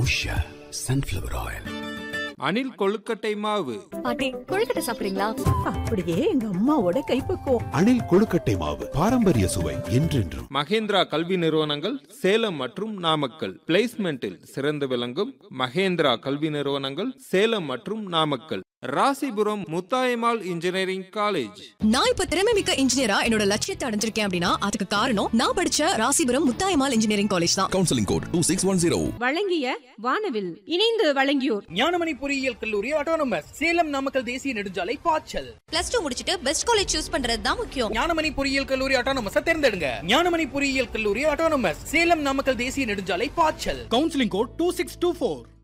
Usha sunflower oil Anil கொழுக்கட்டை மாவு பாட்டி கொழுக்கட்டை சாப்பிடுறீங்களா அப்படியே எங்க அம்மாவோட கைப்பக்குவம் அணில் கொழுக்கட்டை மாவு பாரம்பரிய சுவை என்றென்றும் மகேந்திரா கல்வி நிறுவனங்கள் சேலம் மற்றும் நாமக்கல் பிளேஸ்மெண்டில் சிறந்து விளங்கும் மகேந்திரா கல்வி நிறுவனங்கள் சேலம் மற்றும் நாமக்கல் ராசிபுரம் முத்தாயம்மாள் இன்ஜினியரிங் காலேஜ் நான் இப்ப திறமை மிக்க இன்ஜினியரா என்னோட லட்சியத்தை அடைஞ்சிருக்கேன் அப்படின்னா அதுக்கு காரணம் நான் படிச்ச ராசிபுரம் முத்தாயமால் இன்ஜினியரிங் காலேஜ் தான் counselling code two six one zero வழங்கிய வானவில் இணைந்து வழங்கியோர் ஞானமணி பொறியியல் கல்லூரி ஆட்டோனமஸ் சேலம் நாமக்கல் தேசிய நெடுஞ்சாலை பாய்ச்சல் பிளஸ் டூ முடிச்சிட்டு பெஸ்ட் காலேஜ் சூஸ் பண்றது தான் முக்கியம் ஞானமணி பொறியியல் கல்லூரி ஆட்டோனமஸ் தேர்ந்தெடுங்க ஞானமணி பொறியியல் கல்லூரி ஆட்டோனமஸ் சேலம் நாமக்கல் தேசிய நெடுஞ்சாலை பாய்ச்சல் counselling code two six two four